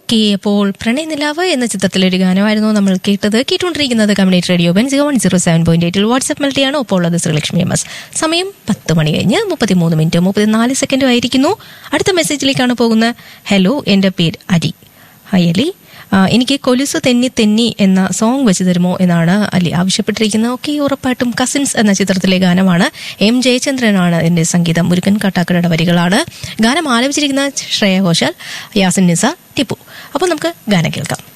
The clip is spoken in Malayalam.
ഓക്കെ അപ്പോൾ പ്രണയനിലാവ് എന്ന ചിത്രത്തിലെ ഒരു ഗാനമായിരുന്നു നമ്മൾ കേട്ടത് കേട്ടുകൊണ്ടിരിക്കുന്നത് കമ്മ്യൂണിറ്റി റേഡിയോ ബെൻസിയോ വൺ സീറോ സെവൻ പോയിന്റ് എയ്റ്റിൽ വാട്സ്ആപ്പ് മെൽറ്റിയാണ് ഒപ്പം ഉള്ളത് ശ്രീലക്ഷ്മി എം എസ് സമയം പത്ത് മണി കഴിഞ്ഞ് മുപ്പത്തിമൂന്ന് മിനിറ്റ് മുപ്പത്തിനാല് സെക്കൻഡും ആയിരിക്കുന്നു അടുത്ത മെസ്സേജിലേക്കാണ് പോകുന്നത് ഹലോ എൻ്റെ പേര് അരി ഹായ് അലി ആ, എനിക്ക് കൊലുസ് തെന്നി തെന്നി എന്ന സോങ് വെച്ച് തരുമോ എന്നാണ് അലി ആവശ്യപ്പെട്ടിരിക്കുന്നത് ഓക്കെ ഉറപ്പായിട്ടും കസിൻസ് എന്ന ചിത്രത്തിലെ ഗാനമാണ് എം ജയചന്ദ്രനാണ് എൻ്റെ സംഗീതം മുരുകൻ കാട്ടാക്കടയുടെ വരികളാണ് ഗാനം ആലപിച്ചിരിക്കുന്ന ശ്രേയ ഘോഷാൽ യാസിൻ നിസ ടിപ്പു അപ്പോൾ നമുക്ക് ഗാനം കേൾക്കാം